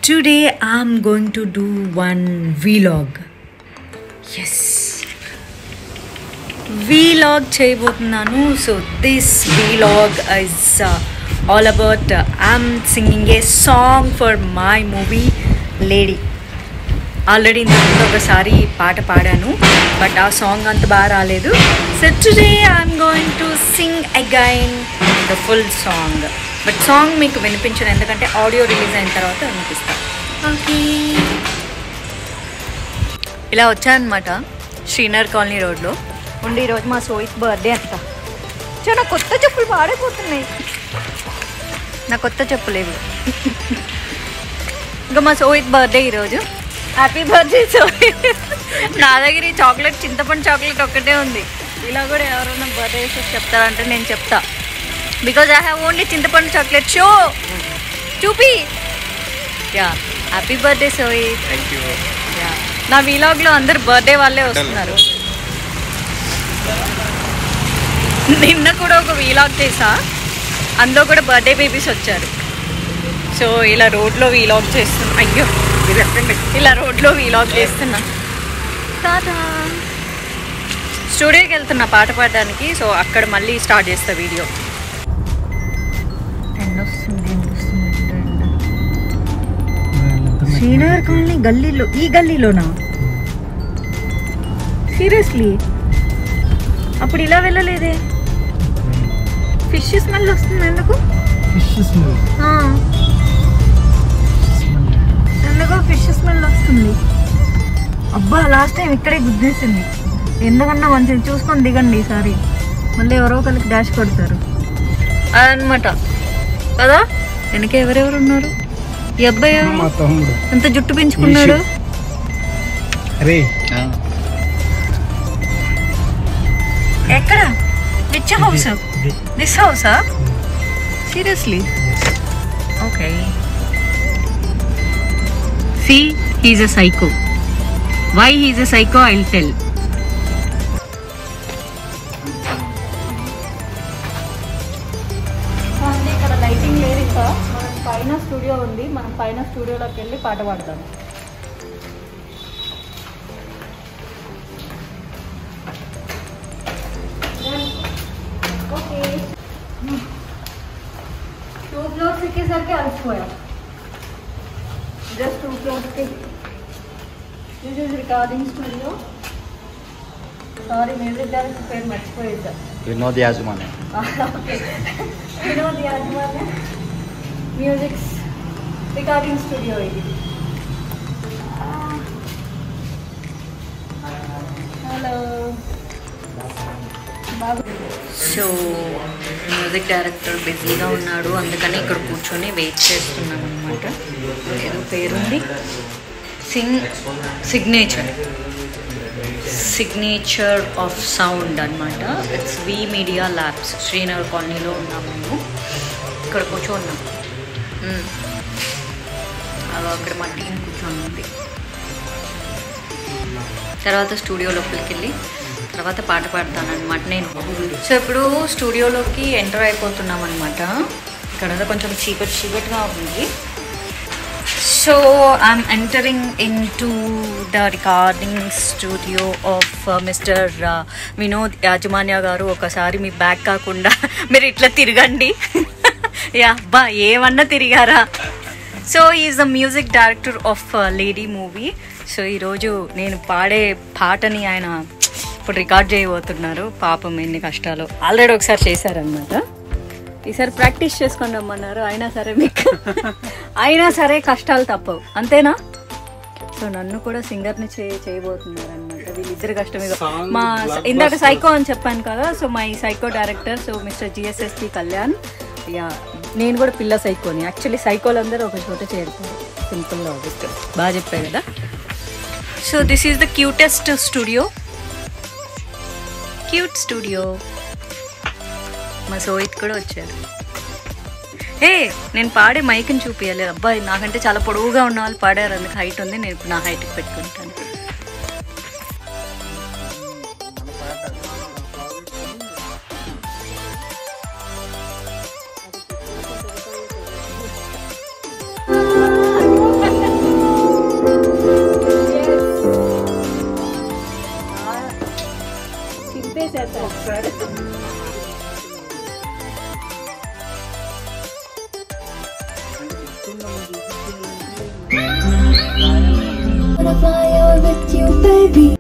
today I'm going to do one vlog. Yes. Vlog చేయబోతున్నాను so this vlog is all about I'm singing a song for my movie lady already ఇంతకుముందు ఒకసారి పాట పాడాను but ఆ song అంత బాగా రాలేదు so today I'm going to sing again the full song but song మీకు వినిపించను ఎందుకంటే ఆడియో రిలీజ్ అయిన తర్వాత వినిపిస్తాను ఓకే ఇలా వచ్చానమాట శ్రీనగర్ కాలనీ రోడ్లో ఉండి ఈరోజు మా సోయిత్ బర్త్డే అంట చూ నా కొత్త చెప్పులు పాడైపోతున్నాయి నా కొత్త చెప్పులు ఇవి ఇంకా మా సోయిత్ బర్త్డే ఈరోజు హ్యాపీ బర్త్డే సోయిత్ నా దగ్గర ఈ చాక్లెట్ చింతపండు చాక్లెట్ ఒక్కటే ఉంది ఇలా కూడా ఎవరైనా బర్త్డే విషెస్ చెప్తారంటే నేను చెప్తా బికాజ్ ఐ హ్యావ్ ఓన్లీ చింతపండు చాక్లెట్ షో చూపి yeah happy birthday Soyith thank you yeah నా వీలాగ్లో అందరు బర్త్డే వాళ్ళే వస్తున్నారు నిన్న కూడా ఒక వీలాగ్ చేసా అందులో కూడా బర్త్డే బేబీస్ వచ్చారు సో ఇలా రోడ్లో వీలాగ్ చేస్తున్నా అయ్యో ఇది ఎక్కండి. ఇలా రోడ్లో వీలాగ్ చేస్తున్నా టాటా స్టూడియోకి వెళ్తున్నా పాట పాడడానికి సో అక్కడ మళ్ళీ స్టార్ట్ చేస్తా వీడియో ఎండ వస్తుంది ఎండ వస్తుంది ఎండ ఎండ శ్రీనగర్ కాలనీ గల్లీలో ఈ గల్లీలోనా సీరియస్లీ అప్పుడు ఇలా వెళ్ళలేదే ఫిష్ స్మెల్ వస్తుంది ఎందుకు ఫిష్ స్మెల్ ఆ, ఎందుకో ఫిష్ స్మెల్ వస్తుంది అబ్బా లాస్ట్ టైం ఇక్కడే గుద్దేసింది ఎందుకన్నా మంచిది చూసుకొని దిగండి ఈసారి మళ్ళీ ఎవరో ఒకరికి డాష్ కొడతారు అదనమాట కదా వెనక ఎవరెవరు ఉన్నారు ఈ అబ్బాయి ఎవరు? మా తమ్ముడు ఎంత జుట్టు పెంచుకున్నాడు అరే ఎక్కడ విచ్ హౌస్ దిస్ హౌసా seriously okay see he's a psycho why he's a psycho I tell ఇక్కడ లైటింగ్ లేదు ఇంకా మనం పైన స్టూడియో ఉంది మనం పైన స్టూడియోలోకి వెళ్ళి పాట పాడదాం ఓకే టూ ఫ్లోర్స్ ఎక్కేసరికి అలసిపోయా జస్ట్ టూ ఫ్లోర్స్కి this is recording studio sorry music director పేరు మర్చిపోయేద్దా Vinod Yajamanya okay Vinod Yajamanya music's recording studio ఇది హలో సో మ్యూజిక్ డైరెక్టర్ బిజీగా ఉన్నాడు అందుకని ఇక్కడ కూర్చొని వెయిట్ చేస్తున్నాను అనమాట ఏదో పేరుంది sing signature signature of sound అనమాట it's V media labs Srinagar కాలనీలో ఉన్నాం మేము ఇక్కడ కూర్చోన్నాం మ్మ్. అలా అక్కడ మా టీం కూర్చొని ఉంది తర్వాత స్టూడియో లోపలికి వెళ్ళి తర్వాత పాట పాడతాను అనమాట నేను సో ఇప్పుడు స్టూడియోలోకి ఎంటర్ అయిపోతున్నాం అనమాట ఇక్కడ కొంచెం చీకటి చీకటిగా ఉంది so I'm entering into the recording studio of mister Vinod Yajamanya గారు ఒకసారి మీ బ్యాక్ కాకుండా మీరు ఇట్లా తిరగండి యా బా ఏమన్నా తిరిగారా so is the music director of lady movie so ఈరోజు నేను పాడే పాటని ఆయన ఇప్పుడు రికార్డ్ చేయబోతున్నారు పాపం ఎన్ని కష్టాలు ఆల్రెడీ ఒకసారి చేశారనమాట ఈసారి ప్రాక్టీస్ చేసుకొని రమ్మన్నారు అయినా సరే మీకు అయినా సరే కష్టాలు తప్పవు అంతేనా సో నన్ను కూడా సింగర్ని చే చేయబోతున్నారు అనమాట వీళ్ళిద్దరు కష్టం ఇగో. Song మా blockbuster. ఇందాక సైకో అని చెప్పాను కదా so my psycho director so mister GSSP Kalyan yeah నేను కూడా పిల్ల సైకోని యాక్చువల్లీ సైకోలు అందరూ ఒక చోట చేరుతారు సింపుల్ లాజిక్ బాగా చెప్పాయి కదా so this is the cutest studio cute studio మా సోయిత్ కూడా వచ్చారు ఏ నేను పాడే మైక్ని చూపించలేదు అబ్బాయి నాకంటే చాలా పొడవుగా ఉన్న వాళ్ళు పాడారు అందుకు హైట్ ఉంది నేను ఇప్పుడు నా హైట్కి పెట్టుకుంటాను Wanna fly out with you, baby.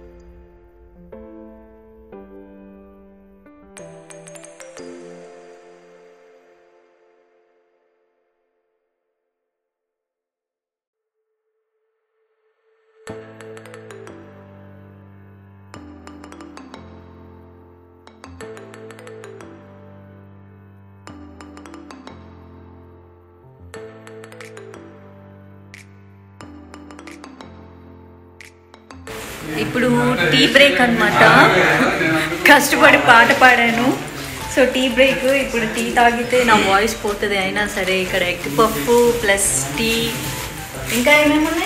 ఇప్పుడు టీ బ్రేక్ అన్నమాట కష్టపడి పాట పాడాను సో టీ బ్రేక్ ఇప్పుడు టీ తాగితే నా వాయిస్ పోతుంది అయినా సరే ఇక్కడ ఎగ్ పఫ్ ప్లస్ టీ ఇంకా ఏమేమి ఉన్నాయి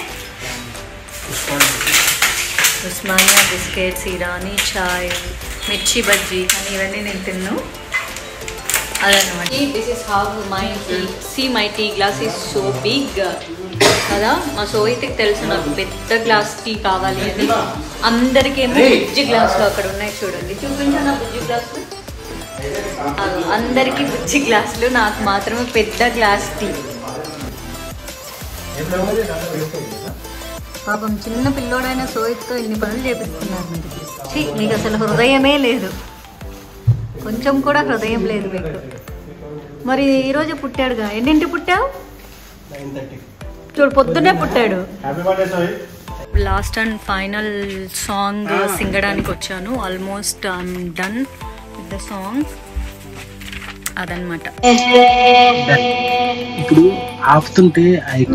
ఉస్మానియా బిస్కెట్స్ ఇరానీ చాయ్ మిర్చి బజ్జీ కానీ ఇవన్నీ నేను తిన్ను అదనమాట this is how my tea see my tea glass is so big కదా మా సోయితికి తెలుసు నాకు పెద్ద గ్లాస్ టీ కావాలి అని అందరికేమో బుజ్జి గ్లాసులు అక్కడ ఉన్నాయి చూడండి చూపించా నా బుజ్జి గ్లాసులు అవి అందరికీ బుజ్జి గ్లాసులు నాకు మాత్రమే పెద్ద గ్లాస్ టీ పాపం చిన్న పిల్లోడైన సోయిత్తో ఇన్ని పనులు చేపిస్తున్నారు మీరు ఛీ, మీకు అసలు హృదయమే లేదు కొంచెం కూడా హృదయం లేదు మీకు మరి ఈరోజు పుట్టాడుగా ఎన్నింటి పుట్టావు నైన్ థర్టీ చూడు పొద్దున్నే పుట్టాడు happy birthday Sai last and final song సింగడానికి వచ్చాను almost I'm done with the song అదనమాట ఇప్పుడు ఆపుతుంటే అయి-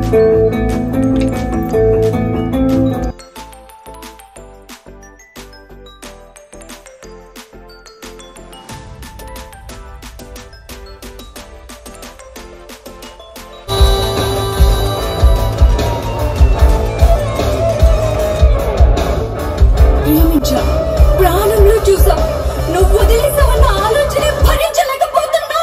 ప్రేమించా ప్రాణంలో చూసా నువ్వు వదిలేసావన్న ఆలోచనే భరించలేకపోతున్నా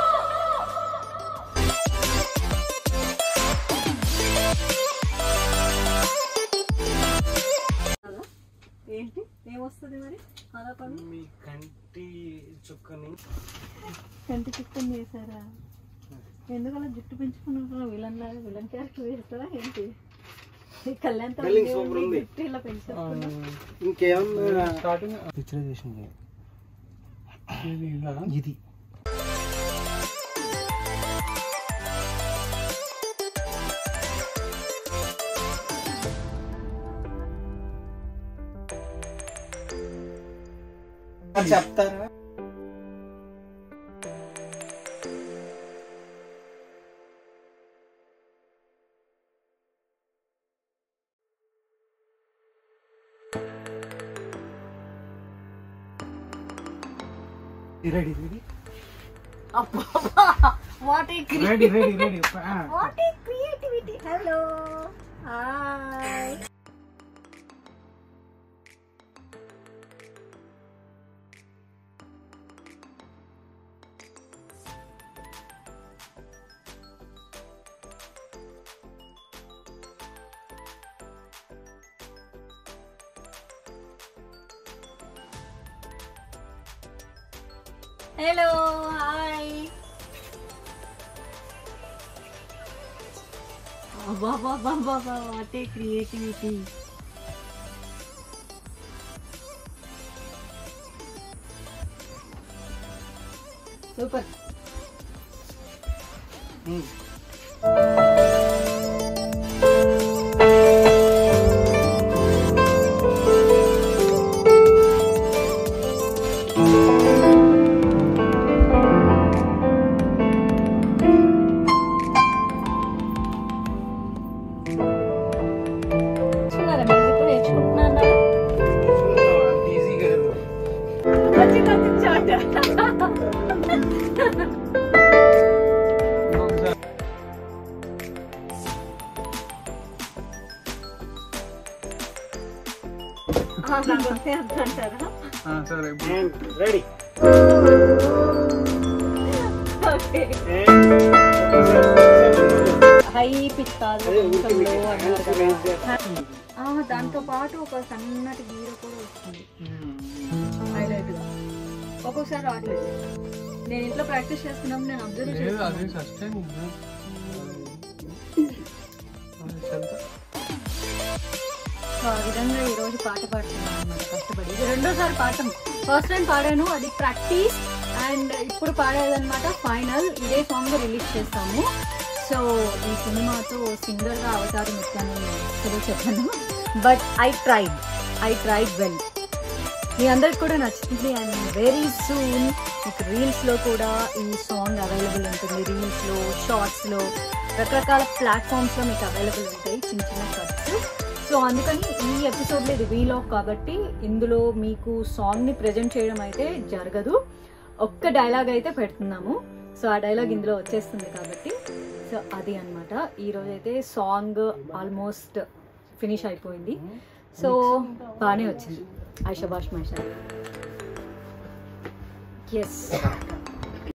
ఏంటి ఏమొస్తుంది మరి అలా పని మీ కంటి చుక్కని కంటి చిక్కని చేశారా ఎందుకలా జుట్టు పెంచుకున్నావు విలన్ లాగా విలన్ క్యారెక్టర్ చేస్తారా ఏంటి ఈ కళ్యాణ్ Feeling super ఉంది. జుట్టు ఇలా పెంచుకున్నా ఇంకేమన్నా స్టార్టింగ్ పిక్చరైజేషన్ ఇది చెప్తారా ready ready what a ready ready ready what a creativity hello hi hello hi బాబా బాబా వాట్ ఏ క్రియేటివిటీ సూపర్ నేర్చుకున్నారా మ్యూజిక్ నేర్చుకుంటున్నారా ఈజీగా వచ్చి కనిపించాట అంటారా సరే రెడీ ఓకే హై పిచ్ కాదు కొంచెం low అన్నారు కదా. ఆ, దాంతో పాటు ఒక సన్నటి గీర కూడా వస్తుంది హైలైట్ గా ఒక్కొక్కసారి రావట్లేదు నేను ఇంట్లో ప్రాక్టీస్ చేస్తున్నప్పుడు నేను అబ్జర్వ్ లేదు చేస్తాను అది సస్టైన్ సో ఆ విధంగా ఈ రోజు పాట పాడుతున్నాను అనమాట కష్టపడి ఇది రెండోసారి పాడటం ఫస్ట్ టైం పాడాను అది ప్రాక్టీస్ అండ్ ఇప్పుడు పాడేదన్నమాట ఫైనల్ ఇదే సాంగ్ రిలీజ్ చేస్తాము సో ఈ సినిమాతో సింగర్గా అవతారం ఎత్తాను అసలు చెప్పాను but I tried I tried well మీ అందరికి కూడా నచ్చుతుంది అండ్ వెరీ సూన్ మీకు రీల్స్లో కూడా ఈ సాంగ్ అవైలబుల్ ఉంటుంది రీల్స్లో షార్ట్స్లో రకరకాల ప్లాట్ఫామ్స్లో మీకు అవైలబుల్ ఉంటాయి చిన్న చిన్న కట్స్ సో అందుకని ఈ ఎపిసోడ్లో ఇది వీలాగ్ కాబట్టి ఇందులో మీకు సాంగ్ని ప్రజెంట్ చేయడం అయితే జరగదు ఒక్క డైలాగ్ అయితే పెడుతున్నాము సో ఆ డైలాగ్ ఇందులో వచ్చేస్తుంది కాబట్టి సో అది అనమాట ఈరోజు అయితే సాంగ్ ఆల్మోస్ట్ ఫినిష్ అయిపోయింది సో బాగానే వచ్చింది ఐషాబాష్ మైషా ఎస్